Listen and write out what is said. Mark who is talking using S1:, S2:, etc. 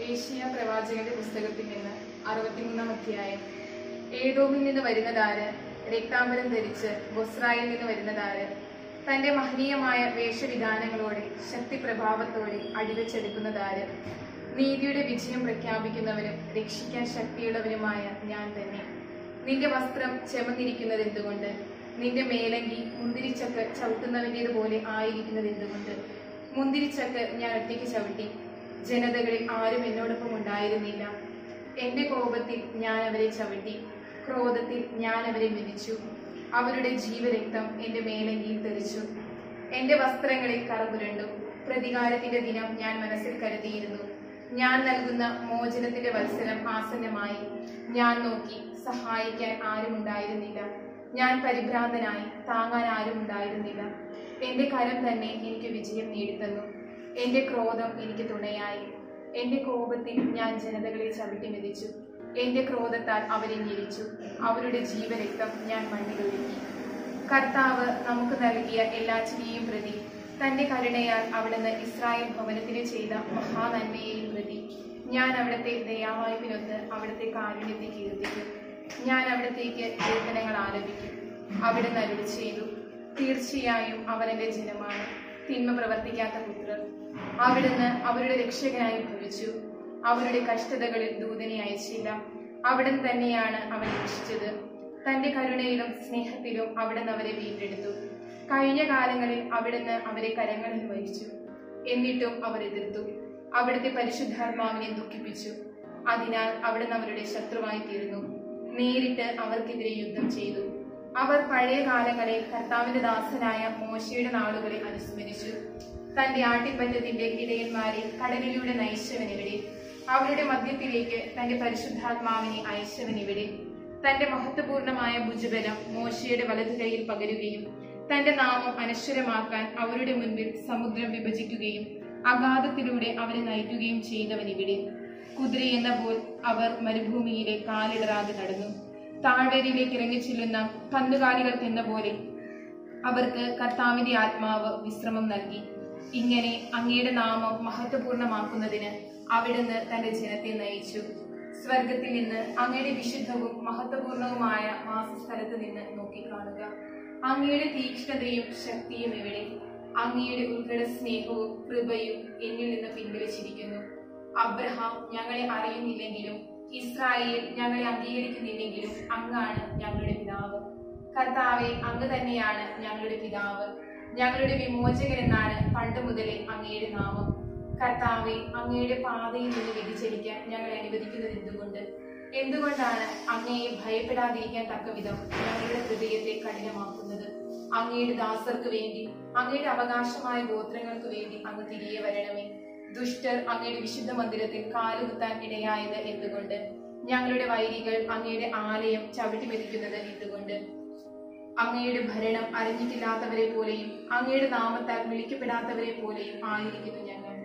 S1: Asia പ്രവാചകന്റെ പുസ്തകത്തിൽ നിന്ന് അറുപത്തിമൂന്നാം അധ്യായം ഏതോമിൽ നിന്ന് വരുന്നതാര് രക്താംബരം ധരിച്ച് ബൊസ്രായിൽ നിന്ന് വരുന്നതാര് തന്റെ മഹനീയമായ വേഷവിധാനങ്ങളോടെ ശക്തിപ്രഭാവത്തോടെ അടിവെച്ചെടുക്കുന്നതാര് നീതിയുടെ വിജയം പ്രഖ്യാപിക്കുന്നവനും രക്ഷിക്കാൻ ശക്തിയുള്ളവനുമായ ഞാൻ തന്നെ നിന്റെ വസ്ത്രം ചെമന്നിരിക്കുന്നത് എന്തുകൊണ്ട് നിന്റെ മേലങ്കി മുന്തിരിച്ചക്ക് ചവിട്ടുന്നവന്റേതുപോലെ ആയിരിക്കുന്നത് എന്തുകൊണ്ട് മുന്തിരിച്ചക്ക് ഞാൻ ഒറ്റയ്ക്ക് ചവിട്ടി ജനതകളിൽ ആരും എന്നോടൊപ്പം ഉണ്ടായിരുന്നില്ല എന്റെ കോപത്തിൽ ഞാൻ അവരെ ചവിട്ടി ക്രോധത്തിൽ ഞാൻ അവരെ മെതിച്ചു അവരുടെ ജീവരക്തം എന്റെ മേലങ്കിയിൽ തെറിച്ചു എന്റെ വസ്ത്രങ്ങളിൽ കറപുരണ്ടു പ്രതികാരത്തിന്റെ ദിനം ഞാൻ മനസ്സിൽ കരുതിയിരുന്നു ഞാൻ നൽകുന്ന മോചനത്തിന്റെ വത്സരം ആസന്നമായി ഞാൻ നോക്കി സഹായിക്കാൻ ആരും ഉണ്ടായിരുന്നില്ല ഞാൻ പരിഭ്രാന്തനായി താങ്ങാൻ ആരും ഉണ്ടായിരുന്നില്ല എന്റെ കരം തന്നെ എനിക്ക് വിജയം നേടിത്തന്നു എന്റെ ക്രോധം എനിക്ക് തുണയായി എന്റെ കോപത്തിൽ ഞാൻ ജനതകളെ ചവിട്ടി മെതിച്ചു എന്റെ ക്രോധത്താൽ അവരെ ഞെരിച്ചു അവരുടെ ജീവരക്തം ഞാൻ മണ്ണിലൊഴുക്കി കർത്താവ് നമുക്ക് നൽകിയ എല്ലാറ്റിനെയും പ്രതി തന്റെ കരുണയാൽ അവിടുന്ന് ഇസ്രായേൽ ഭവനത്തിന് ചെയ്ത മഹാനന്മയെയും പ്രതി ഞാൻ അവിടുത്തെ ദയാവായ്പിനൊത്ത് അവിടുത്തെ കാരുണ്യത്തെ കീർത്തിക്കും ഞാൻ അവിടത്തേക്ക് കീർത്തനങ്ങൾ ആലപിക്കും അവിടുന്ന് അരുളി ചെയ്തു തീർച്ചയായും അവൻ എന്റെ ജനമാണ് തിന്മ പ്രവർത്തിക്കാത്ത പുത്രർ അവിടുന്ന് അവരുടെ രക്ഷകനായി ഭവിച്ചു അവരുടെ കഷ്ടതകളിൽ ദൂതനെ അയച്ചില്ല അവിടുന്ന് തന്നെയാണ് അവൻ രക്ഷിച്ചത് തന്റെ കരുണയിലും സ്നേഹത്തിലും അവിടുന്ന് അവരെ വീണ്ടെടുത്തു കഴിഞ്ഞ കാലങ്ങളിൽ അവിടുന്ന് അവരെ കരങ്ങളിൽ വഹിച്ചു എന്നിട്ടും അവർ എതിർത്തു അവിടുത്തെ പരിശുദ്ധാത്മാവിനെ ദുഃഖിപ്പിച്ചു അതിനാൽ അവിടുന്ന് അവരുടെ ശത്രുവായി തീർന്നു നേരിട്ട് അവർക്കെതിരെ യുദ്ധം ചെയ്തു അവർ പഴയ കാലങ്ങളിൽ കർത്താവിന്റെ ദാസനായ മോശയുടെ നാളുകളെ അനുസ്മരിച്ചു തന്റെ ആട്ടിപ്പറ്റത്തിന്റെ ഇടയന്മാരെ കടലിലൂടെ നയിച്ചവനിവിടെ അവരുടെ മധ്യത്തിലേക്ക് തന്റെ പരിശുദ്ധാത്മാവിനെ അയച്ചവനിവിടെ തന്റെ മഹത്വപൂർണമായ ഭുജബലം മോശയുടെ വലതുകൈയിൽ പകരുകയും തന്റെ നാമം അനശ്വരമാക്കാൻ അവരുടെ മുൻപിൽ സമുദ്രം വിഭജിക്കുകയും അഗാധത്തിലൂടെ അവരെ നയിക്കുകയും ചെയ്തവനിവിടെ കുതിരയെന്ന പോൽ അവർ മരുഭൂമിയിലെ കാലിടറാതെ നടന്നു താഴ്വരയിലേക്ക് ഇറങ്ങിച്ചെല്ലുന്ന കന്നുകാലികൾക്കെന്ന പോലെ അവർക്ക് കർത്താവിന്റെ ആത്മാവ് വിശ്രമം നൽകി ഇങ്ങനെ അങ്ങയുടെ നാമം മഹത്വപൂർണമാക്കുന്നതിന് അവിടുന്ന് തന്റെ ജനത്തെ നയിച്ചു സ്വർഗത്തിൽ നിന്ന് അങ്ങയുടെ വിശുദ്ധവും മഹത്വപൂർണവുമായ വാസസ്ഥലത്ത് നിന്ന് നോക്കിക്കാണുക അങ്ങയുടെ തീക്ഷ്ണതയും ശക്തിയും എവിടെ അങ്ങയുടെ ഉൾക്കട സ്നേഹവും കൃപയും എന്നിൽ നിന്ന് പിൻവലിച്ചിരിക്കുന്നു അബ്രഹാം ഞങ്ങളെ അറിയുന്നില്ലെങ്കിലും ഇസ്രായേൽ ഞങ്ങളെ അംഗീകരിക്കുന്നില്ലെങ്കിലും അങ്ങാണ് ഞങ്ങളുടെ പിതാവ് കർത്താവെ അങ്ങ് തന്നെയാണ് ഞങ്ങളുടെ പിതാവ് ഞങ്ങളുടെ വിമോചകൻ എന്നാണ് പണ്ട് മുതലേ അങ്ങയുടെ നാമം കർത്താവെ അങ്ങയുടെ പാതയിൽ നിന്ന് വ്യതിചലിക്കാൻ ഞങ്ങളെ അനുവദിക്കുന്നത് എന്തുകൊണ്ട് എന്തുകൊണ്ടാണ് അങ്ങയെ ഭയപ്പെടാതിരിക്കാൻ തക്കവിധം ഞങ്ങളുടെ ഹൃദയത്തെ കഠിനമാക്കുന്നത് അങ്ങയുടെ ദാസർക്ക് വേണ്ടി അങ്ങയുടെ അവകാശമായ ഗോത്രങ്ങൾക്ക് വേണ്ടി അങ്ങ് തിരികെ വരണമേ ദുഷ്ടർ അങ്ങയുടെ വിശുദ്ധ മന്ദിരത്തിൽ കാലുകുത്താൻ ഇടയായത് എന്തുകൊണ്ട് ഞങ്ങളുടെ വൈരികൾ അങ്ങയുടെ ആലയം ചവിട്ടി മെതിക്കുന്നത് എന്തുകൊണ്ട് അങ്ങയുടെ ഭരണം അറിഞ്ഞിട്ടില്ലാത്തവരെ പോലെയും അങ്ങയുടെ നാമത്താൽ വിളിക്കപ്പെടാത്തവരെ പോലെയും ആയിരിക്കുന്നു ഞങ്ങൾ